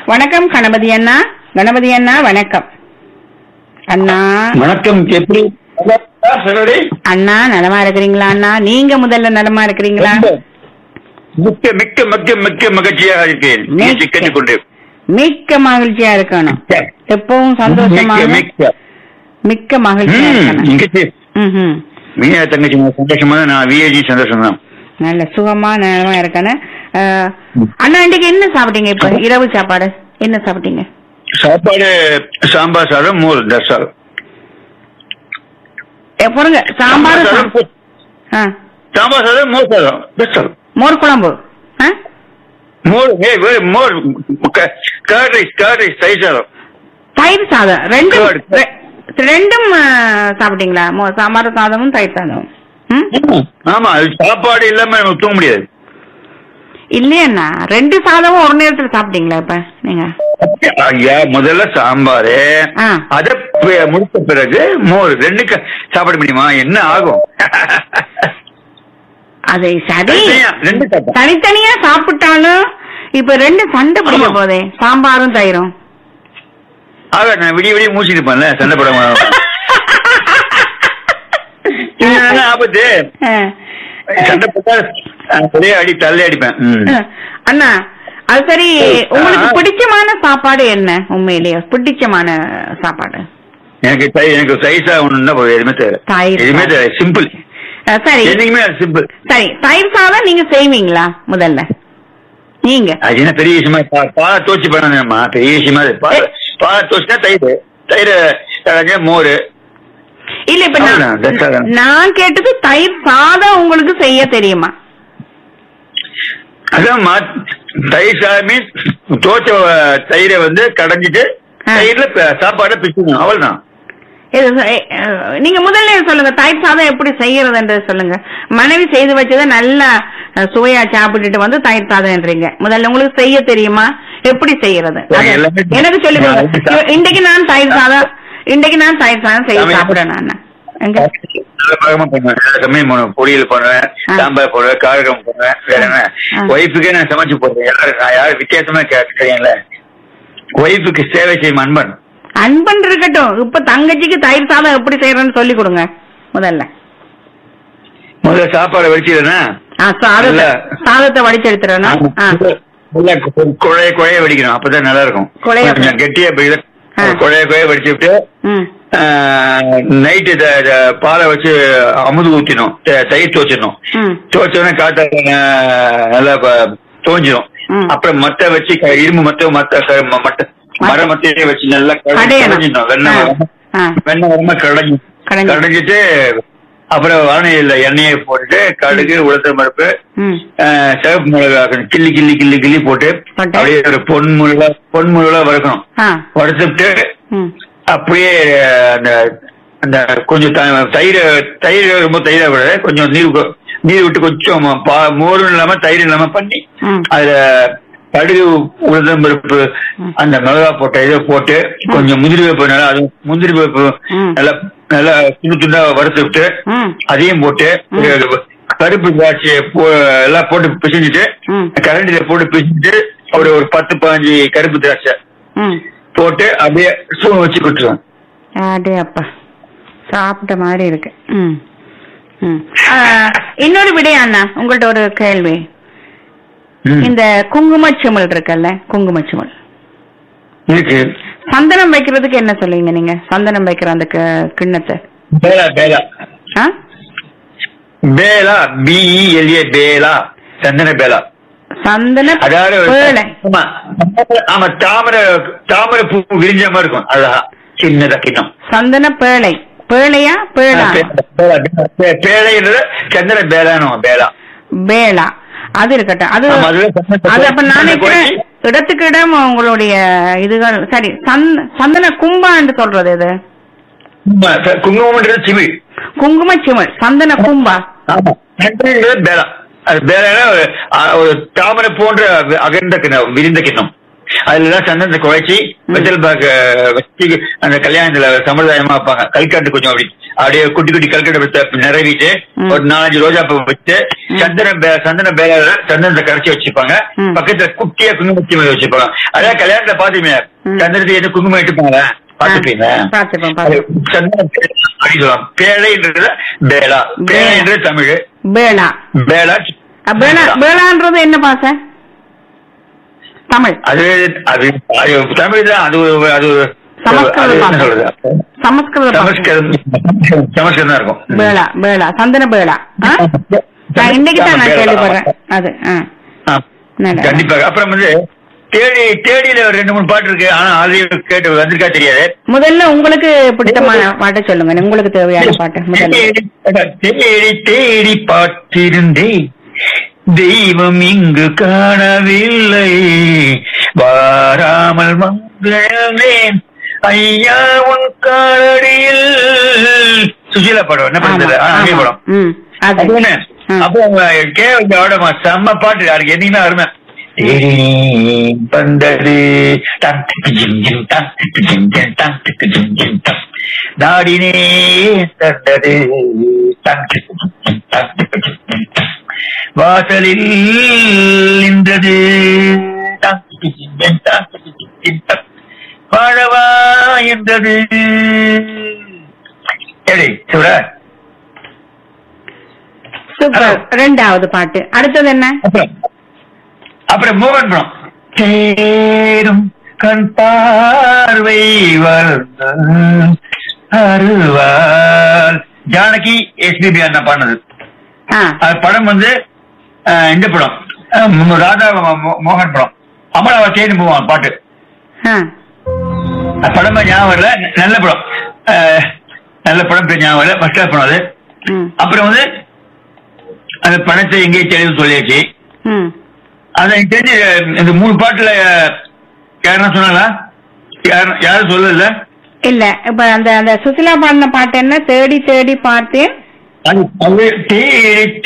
வணக்கம் கணபதி அண்ணா கணபதி அண்ணா வணக்கம் அண்ணா வணக்கம் எப்படி சொல்லடி அண்ணா நலமா இருக்கிறீங்களா அண்ணா நீங்க முதல்ல நலமா இருக்கிறீங்களா மிக்க மிக்க மிக்க மிக்க மகிழ்ச்சியாக இருக்கேன் நீ மிக்க. சிக்கனை கொண்டு மிக்க மகிழ்ச்சியா இருக்கணும் எப்பவும் மிக்க சந்தோஷமாக மிக்க மிக்க மகிழ்ச்சியா ம், இருக்கணும் இங்கச்சி ம்ஹும். மீனா தங்கச்சி சந்தோஷமா தான் நான் விஏஜி சந்தோஷம் தான் நல்ல சுகமா நலமா இருக்கணும் அஹ், அண்ணா இன்னைக்கு என்ன சாப்பிட்டீங்க இப்ப இரவு சாப்பாடு என்ன சாப்பிட்டீங்க சாப்பாடு சாம்பார் சாதம் மோர் தர்சால் ஏ, பொறுங்க சாம்பார் சாதம் சா- ஆ, சாம்பார் சாதம் மோர் சாதம் தர்சால் மோர் குழம்பு ஆ? மோர் ஏய் வேறு மோர் கர்ட் ரைஸ் கர்ட் ரைஸ் தயிர் சாதம் தயிர் சாதம் ரெண்டும் Curd. ரெ- ரெண்டும் ஆ, சாப்பிட்டீங்களா மோ- சாம்பார் சாதமும் தயிர் சாதமும் ம்? ஆமா அது சாப்பாடு இல்லாம நம்ம தூங்க முடியாது இல்லையண்ணா ரெண்டு சாதமும் ஒரு நேரத்துல சாப்பிட்டீங்களா இப்ப நீங்க ஐயா முதல்ல சாம்பாரு ஆ. அத ப- முடிச்ச பிறகு மோர் ரெண்டு க- சாப்பிட முடியுமா என்ன ஆகும் அதை சரி தனித்தனியா, ரெண்டு சாப்பிட்டேன். தனித்தனியா சாப்பிட்டாலும் இப்ப ரெண்டு சண்டை பிடிக்க ஆமா. போதே சாம்பாரும் தயிரும் ஆக நான் விடிய விடிய மூச்சிட்டு இருப்பேன்ல சண்டை போட என்ன ஆபத்து ஆ. சண்டை போட்டா நான் ஒரே அடி தள்ளி அடிப்பேன் ம். அண்ணா அது சரி உங்களுக்கு ஆ. பிடிச்சமான சாப்பாடு என்ன உண்மையிலேயே பிடிச்சமான சாப்பாடு எனக்கு தை- எனக்கு சைஸா ஒண்ணு தான் எதுவுமே தேவை தயிர் எதுவுமே சாதம். தேவை சிம்பிள் அஹ் சரி என்னைக்குமே சிம்பிள் சரி தயிர் சாதம் நீங்க செய்வீங்களா முதல்ல நீங்க அது என்ன பெரிய விஷயமா பா- பாலை தோச்சு பண்ணணும்மா பெரிய விஷயமா அது பாலை பாலை தோச்சுனா தயிர் தயிர் கலஞ்ச மோர் இல்ல இப்ப நான் அவ்வளவுதான், that's all. நான் கேட்டது தயிர் சாதம் உங்களுக்கு செய்ய தெரியுமா அதான் மா- தயிர் சாமி தோச்ச அஹ், தயிரை வந்து கடைஞ்சிட்டு ஆ. தயிர்ல ப- சாப்பாடை பிச்சுக்கணும் அவ்வளவுதான் இது சொ- எ- அஹ் நீங்க முதல்ல சொல்லுங்க தயிர் சாதம் எப்படி செய்யறதுன்றது சொல்லுங்க மனைவி செய்து வச்சதை நல்லா அஹ், சுவையா சாப்பிட்டுட்டு வந்து தயிர் சாதம்ன்றீங்க முதல்ல உங்களுக்கு செய்ய தெரியுமா எப்படி செய்யறது அது எல்லாமே எனக்கு சொல்லி நான் கொடுங்க. எப்படி சா- இன்றைக்கு நான் தயிர் சாதம் இன்றைக்கு நான் தயிர் சாதம் செய்ய சாமி. சாப்பிடுறேன் நான் எங்க நல்ல பழக்கமா பண்ணுவேன் நல்ல கம்மியும் பண்ணுவேன் பொரியல் பண்ணுவேன் ஆ. சாம்பார் போடுவேன் காரகம் பண்ணுவேன் வேற என்ன ஆ. ஒய்ஃபுக்கே நான் சமைச்சு போடுறேன் எல்லாரும் நான் யாரும் வித்தியாசமா கேட்கறீங்களே ஒய்ஃபுக்கு சேவை செய்யும் அன்பன் அன்பன் இருக்கட்டும் இப்ப தங்கச்சிக்கு தயிர் சாதம் எப்படி செய்யறேன்னு சொல்லி கொடுங்க முதல்ல முதல்ல சாப்பாடை வடிச்சிடுறேன்னா ஆ, சாதத்தை இல்ல. சாதத்தை வடிச்சு எடுத்துறேன்னா ஆ. நல்லா கு- குழைய குழைய வடிக்கணும் அப்பதான் நல்லா இருக்கும் குழைய- கொஞ்சம் கெட்டியா போய் ஆ. குழைய குழைய வடிச்சு விட்டு ம் நைட்டு பாலை வச்சு அமுது ஊத்தினோம் த- தயிர் துவச்சிடணும் ம் துவச்சோடனே காட்ட நல்லா ப- தோஞ்சிரும் ம். அப்புறம் மத்த வச்சு க- இரும்பு மத்த மத்த க- ம- மட்ட மர மத்தையே வச்சு நல்லா கட- கடையணும். கடைஞ்சிடணும் வெண்ணெய் ஆ. வரமா- ஆ. வெண்ணெய் வரமா கடைஞ்சி கடைஞ்சி. கடைஞ்சிட்டு அப்புறம் வானையில எண்ணெயை போட்டுட்டு கடுகு உளுத்தம் பருப்பு ம் ஆஹ், சிவப்பு மிளகா கிள்ளி கிள்ளி கிள்ளி கிள்ளி போட்டு போட்டு. அப்படியே ஒரு பொன் முழுவா பொன் முழுவா வறுக்கணும் ஆ வறுத்துட்டு ம் அப்படியே அந்த அந்த கொஞ்சம் த- தயிர் தயிர் ரொம்ப தயிரா விட கொஞ்சம் நீர் கொ- நீர் விட்டு கொஞ்சம் பா- மோரும் இல்லாம தயிர் இல்லாம பண்ணி ம். அதுல கடுகு உளுந்தம் பருப்பு ம். அந்த மிளகா போட்ட இதை போட்டு கொஞ்சம் முந்திரி பருப்பு நல்லா அது முந்திரி பருப்பு ம். நல்லா நல்லா துண்டு துண்டா வறுத்து விட்டு ம் அதையும் போட்டு ம். ஒரு கருப்பு திராட்சையை போ- எல்லாம் போட்டு பிசைஞ்சிட்டு ம். கரண்டில போட்டு பிசைஞ்சிட்டு ஒரு ஒரு பத்து பதினஞ்சு கருப்பு திராட்சை ம் போட்டு அப்படியே ஸ்பூன் வச்சு கொடுத்துருவேன் அடே அப்பா சாப்பிட்ட மாதிரி இருக்கு ம் ம் ஆ, இன்னொரு விடயம் அண்ணா உங்கள்ட்ட ஒரு கேள்வி ம். இந்த குங்குமச்சிமல் இருக்குல்ல குங்குமச்சிமல் இருக்கு சந்தனம் வைக்கிறதுக்கு என்ன சொல்லுவீங்க நீங்க சந்தனம் வைக்கிற அந்த க- கிண்ணத்தை பேலா பேலா ஆ பேலா பிஇஎல்ஏ பேலா சந்தன பேலா சந்தன அதாவது ஒரு- பேழை ஆமா ஆமா தாமரை தாமரை பூ விரிஞ்ச மாதிரி இருக்கும் அழகா சின்னதா கிண்ணம் சந்தன பேழை பேழையா பேழா பேலா, பேலா, பேழைன்றது சந்தன பேலான்னு பேலா பேளா அது இருக்கட்டும் அது ஆமா, அதுல சந்தன அது அப்ப நான் சந்தன நினைக்கிறேன் கோழி. இடத்துக்கு இடம் உங்களுடைய இதுகள் சரி சந்த சந்தன கும்பான்னு சொல்றது இது ஆமா, ச- குங்குமம்ன்றது சிவி குங்கும சிமல் சந்தன கும்பா ஆமா நன்றின்றது பேலா அது பேலானா ஒரு- ஆ, ஒரு தாமரை போன்ற அகர்ந்த கிண்ணம் விரிந்த கிண்ணம் அதுல சந்தனத்தை குழைச்சி வெத்தல் பாக்க வச்சு அந்த கல்யாணத்துல சம்பிரதாயமா வைப்பாங்க கல்கட்டு கொஞ்சம் அப்படி அப்படியே குட்டி குட்டி கல்கட்டை வச்சு நிறைவிட்டு ம். ஒரு நாலஞ்சு ரோஜா பூ வச்சு சந்தன பே- சந்தன பேல சந்தனத்தை கரைச்சி வச்சுப்பாங்க ம். பக்கத்துல குட்டியா குங்குமத்தி மாதிரி வச்சுப்பாங்க அதான் கல்யாணத்துல பாத்துமே ம். சந்தனத்தை எது குங்குமம் இட்டுப்பாங்க பாத்துப்பீங்க பாத்துப்போம் அது பாத்து சந்தன பேழை அப்படின்னு சொல்லுவாங்க பேழைன்றது பேலா பேழைன்றது தமிழ் பேளா பேலா அஹ் பேளா பேளான்றது என்ன பாச தமிழ் அது அது அது தமிழ் தான் அது ஒரு- அது ஒரு- சமஸ்கிருத அது என்ன பாஷை. சொல்றது சமஸ்கிருத பாஷை. சமஸ்கிருதம் சமஸ்கிருதம் தான் இருக்கும் பேளா பேளா சந்தன பேளா ஆ? நான் இன்னைக்கு தான் நான் கேள்விப்படுறேன் அது ஆ. ஆ. நல்லா. கண்டிப்பாக அப்புறம் வந்து தேடி தேடியில ஒரு ரெண்டு மூணு பாட்டு இருக்கு ஆனா அதையும் கேட்டு வந்திருக்கா தெரியாது முதல்ல உங்களுக்கு பிடித்தமான பாட்டை சொல்லுங்க உங்களுக்கு தேவையான பாட்டு முதல்ல தேடி தேடி தேடி பார்த்திருந்தேன் தெய்வம் இங்கு காணவில்லை வாராமல் வந்தேன் ஐயா உன் காலடியில் சுசீலா படம் என்ன ஆமா, படம் அங்கே ஆமா. படம் ம், அது அது என்ன? ம். அப்போ அவங்க கே ஆடமா செம்ம பாட்டு அதுக்கு என்னைக்குமே அருமை தேடி வந்தது டம் டிக்கு ஜிம் ஜிம் டம் டிக்கு ஜிம் ஜிம் டம் டிக்கு ஜிம் ஜிம் டம் நாடினே தந்தது டம் டிக்கு ஜிம் ஜிம் டம் டிக்கு ஜிம் ஜிம் டம் வாசலில் நின்றது டம் டிக்கு ஜிம் ஜிம் டம் டிக்கு ஜிம் ஜிம் டம் வாழவா என்றது சரி சொல்ற சூப்பர் ரெண்டாவது பாட்டு அடுத்தது என்ன அப்புறம் அப்புறம் மோகன் படம் தேடும் கண் பார்வை வளர்ந்த அருவால் ஜானகி எஸ்பிபி அண்ணா பாடினது ஆ அது படம் வந்து அஹ், இந்த படம் அஹ், மு- ராதா மோ- மோகன் படம் அமலாவா தேடி போவான் பாட்டு ஆ அது படம் பேர் ஞாபகம் இல்ல நல்ல படம் அஹ், நல்ல படம் பேர் ஞாபகம் இல்ல ஃபர்ஸ்ட் கிளாஸ் படம் அது ம் அப்புறம் வந்து அந்த படத்தை எங்கேயும் தெளிவு சொல்லியாச்சு ம் அது எனக்கு தெரிஞ்சு இந்த மூணு பாட்டுல யாருன்னா சொன்னாங்களா யாரும் யாரும் சொல்லல இல்ல இப்ப அந்த அந்த சுசிலா பாடின பாட்டு என்ன தேடி தேடி பார்த்தேன் அது அது தேடி